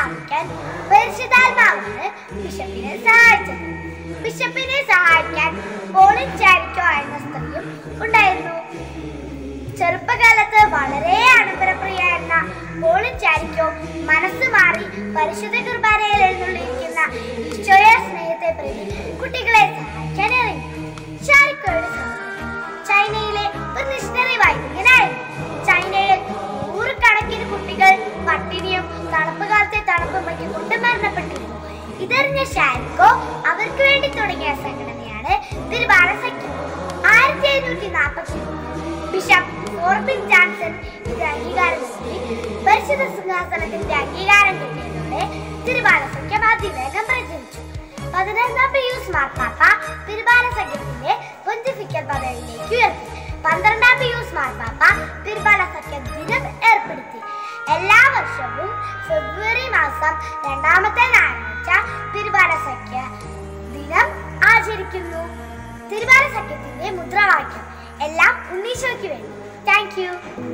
സ്ഥാപിക്കാൻ പരിശുദ്ധാത്മാവാണ് ബിഷപ്പിനെ സഹായിച്ചത് ബിഷപ്പിനെ സഹായിക്കാൻ പോളിൻ ചാരിക്കോ എന്ന സ്ത്രീയും ഉണ്ടായിരുന്നു ചെറുപ്പകാലത്ത് വളരെ ആഡംബരപ്രിയായിരുന്ന പോളിൻ ചാരിക്കോ മനസ്സ് മാറി പരിശുദ്ധ കുർബാനയിൽ എഴുന്നള്ളിയിരിക്കുന്ന ഈശോയെ സ്നേഹത്തെ പ്രതി കുട്ടികളെ സഹായിക്കാൻ ഇറങ്ങി ചാരിക്കോയുടെ സഹോദരൻ ചൈനയിലെ ഒരു മിഷണറി വൈദികനായിരുന്നു ചൈനയിൽ നൂറുകണക്കിന് കുട്ടികൾ പട്ടിണിയും തണുപ്പ് കാലത്തെ തണുപ്പ് കൊണ്ട് മരണപ്പെട്ടിരുന്നു ഇതറിഞ്ഞ ഷാരിക്കോ അവർക്ക് വേണ്ടി തുടങ്ങിയ സംഘടനയാണ് തിരുവാറ സഖ്യം ആയിരത്തി എഴുന്നൂറ്റി നാൽപ്പത്തി ബിഷപ്പ് ഫോർബിൻ ജാൻസൺ ഇത് അംഗീകാരം നൽകി പരിശുദ്ധ സിംഹാസനത്തിന്റെ അംഗീകാരം കിട്ടിയതോടെ തിരുവാറ സഖ്യം അതിവേഗം പ്രചരിച്ചു പതിനൊന്നാം പിയൂസ് മാർപ്പാപ്പ തിരുവാറ സഖ്യത്തിന്റെ പൊന്തിഫിക്കൽ പദവിയിലേക്ക് ഉയർത്തി പന്ത്രണ്ടാം പിയൂസ് മാർപ്പാപ്പ തിരുവാറ സഖ്യം ദിനം ഏർപ്പെടുത്തി എല്ലാ വർഷവും ഫെബ്രുവരി മാസം രണ്ടാമത്തെ ഞായറാഴ്ച തിരുവാറ സഖ്യ ദിനം ആചരിക്കുന്നു തിരുവാറ സഖ്യത്തിന്റെ മുദ്രാവാക്യം എല്ലാം ഉണ്ണീശോയ്ക്ക് വേണ്ടി താങ്ക് യു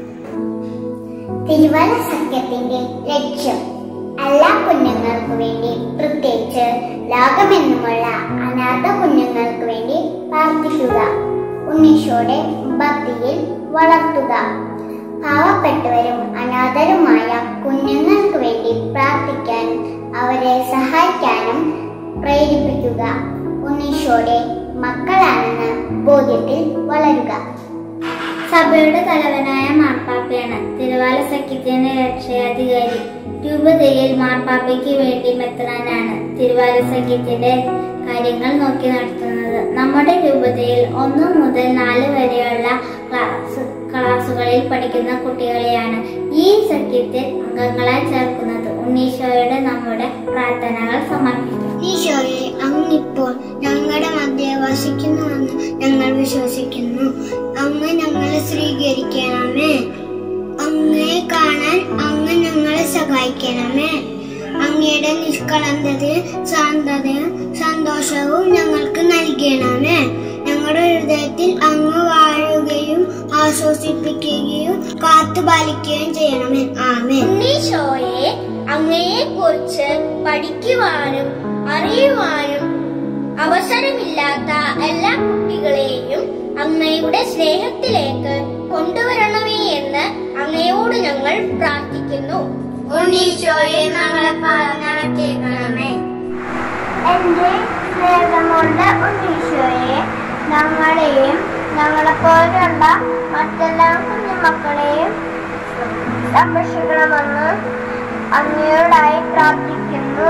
തിരുവല്ല സത്യത്തിന്റെ ലക്ഷ്യം എല്ലാ കുഞ്ഞുങ്ങൾക്ക് വേണ്ടി പ്രത്യേകിച്ച് ലോകമെന്നുമുള്ള അനാഥ കുഞ്ഞുങ്ങൾക്ക് വേണ്ടി പ്രാർത്ഥിക്കുക ഉണ്ണീശോടെ ഭക്തിയിൽ വളർത്തുക പാവപ്പെട്ടവരും അനാഥരുമായ കുഞ്ഞുങ്ങൾക്ക് വേണ്ടി പ്രാർത്ഥിക്കാനും അവരെ സഹായിക്കാനും പ്രേരിപ്പിക്കുക ഉണ്ണീശോടെ മക്കളാണെന്ന് ബോധ്യത്തിൽ വളരുക സഭയുടെ തലവനായ മാർപ്പാപ്പയാണ് തിരുവാല സഖ്യത്തിന്റെ രക്ഷാധികാരി രൂപതയിൽ മാർപ്പാപ്പയ്ക്ക് വേണ്ടി മെത്രാനാണ് തിരുവാല സഖ്യത്തിന്റെ കാര്യങ്ങൾ നോക്കി നടത്തുന്നത് നമ്മുടെ രൂപതയിൽ ഒന്നു മുതൽ നാല് വരെയുള്ള ക്ലാസ് ക്ലാസുകളിൽ പഠിക്കുന്ന കുട്ടികളെയാണ് ഈ സഖ്യത്തിൽ അംഗങ്ങളായി ചേർക്കുന്നത് ഉണ്ണീശോയുടെ നമ്മുടെ പ്രാർത്ഥനകൾ സമർപ്പിക്കും ഈശോയെ അങ്ങിപ്പോൾ ഞങ്ങളുടെ മധ്യ വസിക്കുന്നുവെന്ന് ഞങ്ങൾ വിശ്വസിക്കുന്നു അങ്ങ് ഞങ്ങളെ സ്വീകരിക്കണമേ അങ്ങയെ കാണാൻ അങ്ങ് ഞങ്ങളെ സഹായിക്കണമേ അങ്ങയുടെ നിഷ്കളങ്കതയും ശാന്തതയും സന്തോഷവും ഞങ്ങൾക്ക് നൽകണമേ ഞങ്ങളുടെ ഹൃദയത്തിൽ അങ്ങ് വാഴുകയും ആശ്വസിപ്പിക്കുകയും കാത്തുപാലിക്കുകയും ചെയ്യണമേ ആമേ ഉണ്ണീശോയെ അങ്ങയെ കുറിച്ച് പഠിക്കുവാനും അറിയുവാനും അവസരമില്ലാത്ത എല്ലാ കുട്ടികളെയും അങ്ങയുടെ സ്നേഹത്തിലേക്ക് കൊണ്ടുവരണമേ എന്ന് അങ്ങയോട് ഞങ്ങൾ പ്രാർത്ഥിക്കുന്നു ഉണ്ണീശോയെ ഞങ്ങളെ പ്രാർത്ഥന കേൾക്കണമേ എന്റെ സ്നേഹമുള്ള ഉണ്ണീശോയെ ഞങ്ങളെയും ഞങ്ങളെ പോലുള്ള മറ്റെല്ലാ കുഞ്ഞുമക്കളെയും സംരക്ഷിക്കണമെന്ന് അങ്ങയോടായി പ്രാർത്ഥിക്കുന്നു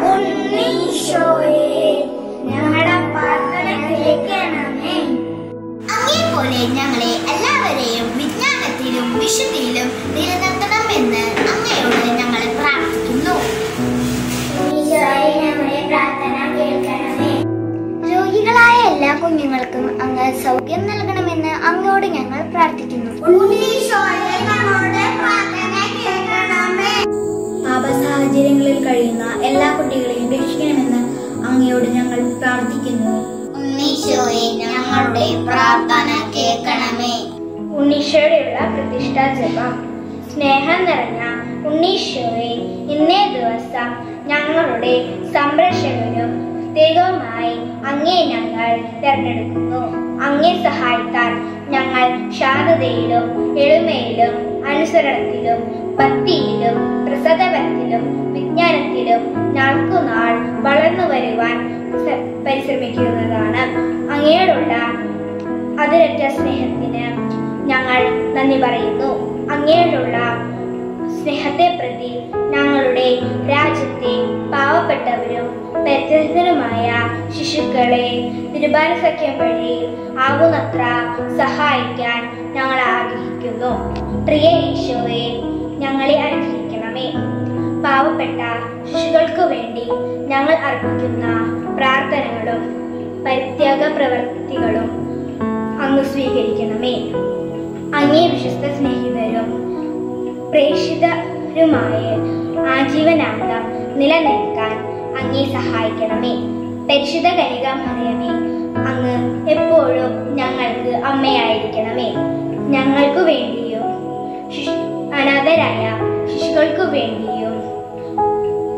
ഉണ്ണീശോയെ ഞങ്ങളുടെ പ്രാർത്ഥന കേൾക്കണമേ അങ്ങേപോലെ ഞങ്ങളെ എല്ലാവരെയും വിജ്ഞാനത്തിലും വിശുദ്ധിയിലും നിലനിർത്തണമെന്ന് അങ്ങയോട് ഞങ്ങൾ പ്രാർത്ഥിക്കുന്നു രോഗികളായ എല്ലാ കുഞ്ഞുങ്ങൾക്കും അങ്ങ് സൗഖ്യം നൽകണമെന്ന് അങ്ങയോട് ഞങ്ങൾ പ്രാർത്ഥിക്കുന്നു പാപ സാഹചര്യങ്ങളിൽ കഴിയുന്ന എല്ലാ കുട്ടികളെയും രക്ഷിക്കണമെന്ന് അങ്ങയോട് ഞങ്ങൾ പ്രാർത്ഥിക്കുന്നു ഉണ്ണീശോയെ ഞങ്ങളുടെ പ്രാർത്ഥന കേൾക്കണമേ ഉണ്ണീശോയുടെയുള്ള പ്രതിഷ്ഠാ ജപം സ്നേഹം നിറഞ്ഞ ഉണ്ണീശോയെ ഇന്നേ ദിവസം ഞങ്ങളുടെ സംരക്ഷകനും പ്രത്യേകവുമായി അങ്ങേ ഞങ്ങൾ തിരഞ്ഞെടുക്കുന്നു അങ്ങേ സഹായത്താൽ ഞങ്ങൾ ശാന്തതയിലും എളിമയിലും അനുസരണത്തിലും ഭക്തിയിലും പ്രസതപരത്തിലും വിജ്ഞാനത്തിലും നാൾക്കുനാൾ വളർന്നു വരുവാൻ സ- പരിശ്രമിക്കുന്നതാണ് അങ്ങയോടുള്ള അതിരറ്റ സ്നേഹത്തിന് ഞങ്ങൾ നന്ദി പറയുന്നു അങ്ങയോടുള്ള സ്നേഹത്തെ പ്രതി ഞങ്ങളുടെ രാജ്യത്തെ പാവപ്പെട്ടവരും പരിചരിതരുമായ ശിശുക്കളെ തിരുബാല സഖ്യം വഴി ആവുന്നത്ര സഹായിക്കാൻ ഞങ്ങൾ ആഗ്രഹിക്കുന്നു പ്രിയ ഈശോയെ ഞങ്ങളെ അനുഗ്രഹിക്കണമേ പാവപ്പെട്ട ശിശുക്കൾക്ക് വേണ്ടി ഞങ്ങൾ അർപ്പിക്കുന്ന പ്രാർത്ഥനകളും പരിത്യാഗ പ്രവൃത്തികളും അങ്ങ് സ്വീകരിക്കണമേ അങ്ങേ വിശ്വസ്ത സ്നേഹിതരും പ്രേക്ഷിതരുമായ ആജീവനാന്തം നിലനിൽക്കാൻ അങ്ങേ സഹായിക്കണമേ പരിശുദ്ധ കനിക മറിയമേ അങ്ങ് എപ്പോഴും ഞങ്ങൾക്ക് അമ്മയായിരിക്കണമേ ഞങ്ങൾക്ക് വേണ്ടിയും ശിശു- അനാഥരായ ശിശുക്കൾക്ക് വേണ്ടിയും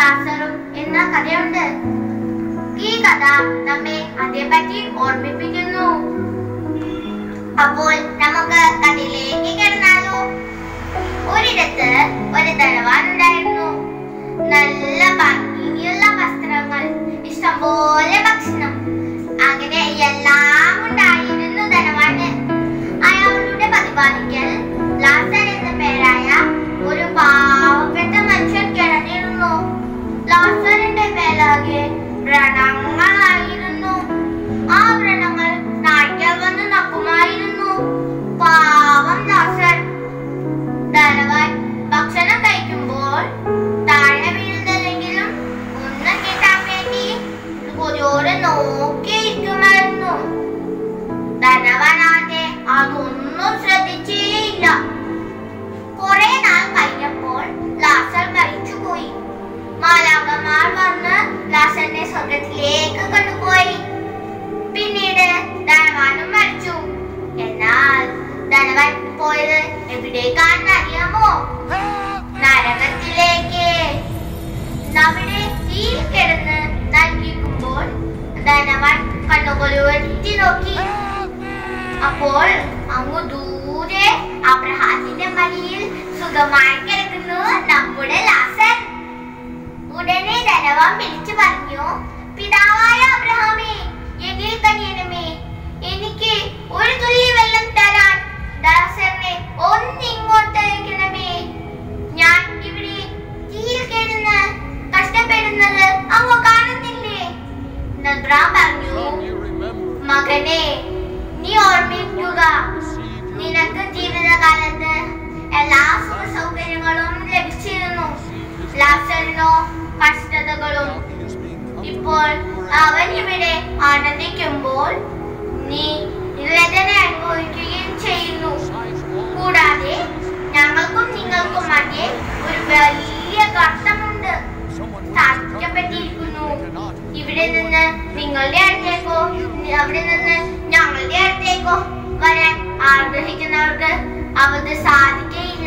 ലാസറും എന്ന കഥയുണ്ട് ഈ കഥ നമ്മെ അതേപറ്റി ഓർമ്മിപ്പിക്കുന്നു അപ്പോൾ നമുക്ക് കഥയിലേക്ക് കിടന്നാലോ ഒരിടത്ത് ഒരു ധനവാൻ ഉണ്ടായിരുന്നു നല്ല ഭംഗിയുള്ള വസ്ത്രങ്ങൾ ഇഷ്ടംപോലെ ഭക്ഷണം അങ്ങനെ എല്ലാം ഉണ്ടായിരുന്നു ധനവാന് അയാളുടെ പ്രതിപാദിക്കൽ ലാസർ എന്ന പേരായ ഒരു പാവപ്പെട്ട മനുഷ്യൻ കിടന്നിരുന്നു ലാസറിന്റെ മേലാകെ വ്രണങ്ങളായിരുന്നു ആ വ്രണങ്ങൾ നായ്ക്കൾ വന്ന് നക്കുമായിരുന്നു പാവം ലാസർ ധനവാൻ ഭക്ഷണം കഴിക്കുമ്പോൾ താഴെ വീഴുന്നതെങ്കിലും ഒന്ന് കിട്ടാൻ വേണ്ടി കൊതിയോടെ നോക്കിയിരിക്കുമായിരുന്നു ധനവാനാകെ അതൊന്നും ശ്രദ്ധിച്ചേയില്ല കുറെ നാൾ കഴിഞ്ഞപ്പോൾ ലാസർ മരിച്ചുപോയി മാലാകമാർ വന്ന് ലാസറിനെ സ്വർഗത്തിലേക്ക് കൊണ്ടുപോയി പിന്നീട് ധനവാനും മരിച്ചു എന്നാൽ ധനവാൻ പോയത് എവിടേക്കാണെന്ന് അറിയാമോ നരകത്തിലേക്ക് അവിടെ തീയിൽ കിടന്ന് നൽകിക്കുമ്പോൾ ധനവാൻ കണ്ണുകൊലുവറ്റി നോക്കി അപ്പോൾ അങ്ങ് ദൂരെ അബ്രഹാത്തിന്റെ മടിയിൽ സുഖമായി കിടക്കുന്നു നമ്മുടെ ലാസർ ഉടനെ ധനവാൻ വിളിച്ചു പറഞ്ഞു പിതാവായ അബ്രഹാമേ എന്നിൽ കനിയണമേ എനിക്ക് ഒരു തുള്ളി വെള്ളം തരാൻ ദാസറിനെ ഒന്നിങ്ങോട്ട് അയക്കണമേ ഞാൻ ഇവിടെ തീയിൽ കിടന്ന് കഷ്ടപ്പെടുന്നത് അങ്ങ് കാണുന്നില്ലേ നബ്രാം പറഞ്ഞു മകനെ നീ ഓർമ്മിക്കുക നിനക്ക് ജീവിതകാലത്ത് എല്ലാ സുഖ സൗകര്യങ്ങളും ലഭിച്ചിരുന്നു ലാസറിനോ കഷ്ടതകളും ഇപ്പോൾ അവൻ ഇവിടെ ആനന്ദിക്കുമ്പോൾ നീ വേദന അനുഭവിക്കുകയും ചെയ്യുന്നു കൂടാതെ ഞങ്ങൾക്കും നിങ്ങൾക്കും മധ്യേ ഒരു വലിയ ഗർത്തമുണ്ട് സ്ഥാപിക്കപ്പെട്ടിരിക്കുന്നു ഇവിടെ നിന്ന് നിങ്ങളുടെ അടുത്തേക്കോ അവിടെ നിന്ന് ഞങ്ങളുടെ അടുത്തേക്കോ വരാൻ ആഗ്രഹിക്കുന്നവർക്ക് അവത് സാധിക്കയില്ല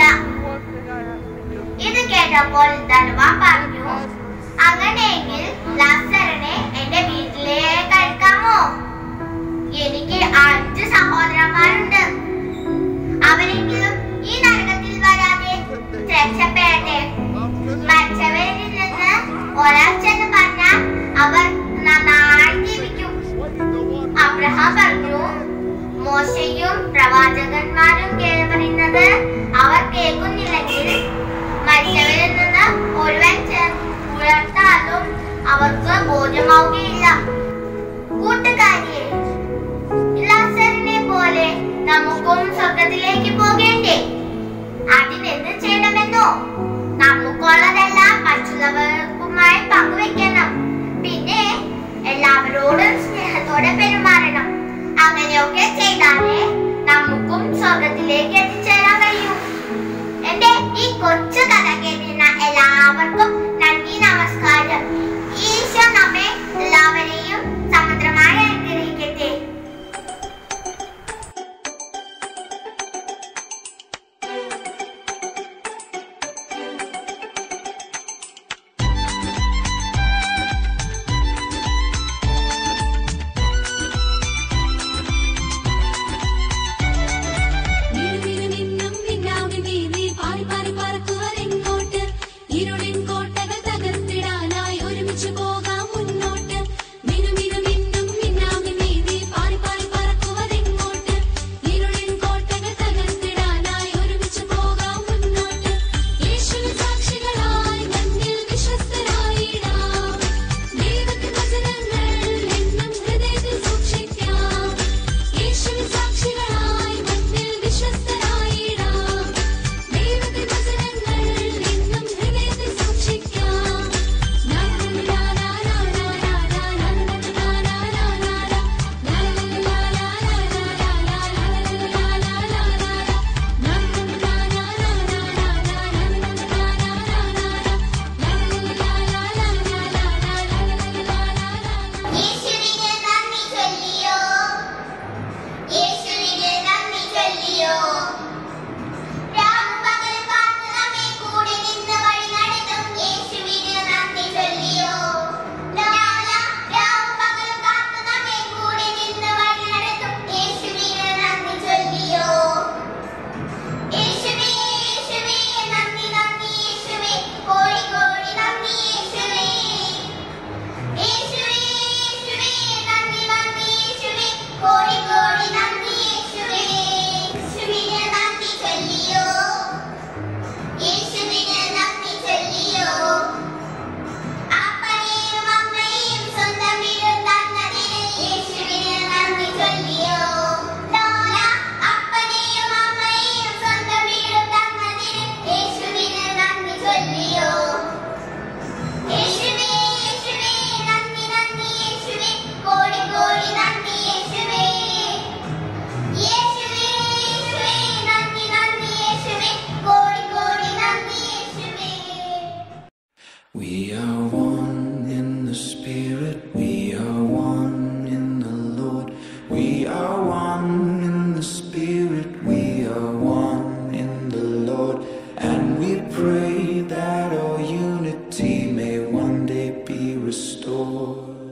ഇത് കേട്ടപ്പോൾ ധനവാൻ പറഞ്ഞു അങ്ങനെയെങ്കിൽ ലാസറിനെ എന്റെ വീട്ടിലേക്ക് അയക്കാമോ എനിക്ക് അഞ്ച് സഹോദരന്മാരുണ്ട് അവരെങ്കിലും ഈ നരകത്തിൽ വരാതെ രക്ഷപ്പെടട്ടെ മരിച്ചവരിൽ നിന്ന് ഒരാൾ ചെന്ന് പറഞ്ഞാൽ അവർ നന്നായി ജീവിക്കും അബ്രഹാം പറഞ്ഞു മോശയും പ്രവാചകന്മാരും കേ- പറയുന്നത് അവർ കേൾക്കുന്നില്ലെങ്കിൽ മരിച്ചവരിൽ നിന്ന് ഒരുവൻ ചെ- ഉയർത്താലും അവർക്ക് ബോധ്യമാവുകയില്ല കൂട്ടുകാരിയെ ലാസറിനെ പോലെ നമുക്കും സ്വർഗത്തിലേക്ക് പോകേണ്ടേ അതിനെന്ത് ചെയ്യണമെന്നോ നമുക്കുള്ളതെല്ലാം മറ്റുള്ളവർക്കുമായി പങ്കുവെക്കണം പിന്നെ എല്ലാവരോടും സ്നേഹത്തോടെ പെരുമാറണം അങ്ങനെയൊക്കെ ചെയ്താലേ നമുക്കും സ്വർഗത്തിലേക്ക് എത്തിച്ചേരാൻ കഴിയും എന്റെ ഈ കൊച്ചു കഥ കേട്ടിരുന്ന എല്ലാവർക്കും നന്ദി നമസ്കാരം ഈശോ നമ്മെ എല്ലാ യേശുവല്ലയോ യേശുവേ യേശുവേ നന്ദി നന്ദി യേശുവേ കോടി കോടി നന്ദി യേശുവേ യേശുവേ യേശുവേ നന്ദി നന്ദി യേശുവേ കോടി കോടി നന്ദി യേശുവേ We are one in the Spirit, we are one in the Lord. We are one in the Spirit, we are one in the Lord. And we pray that our unity may one day be restored.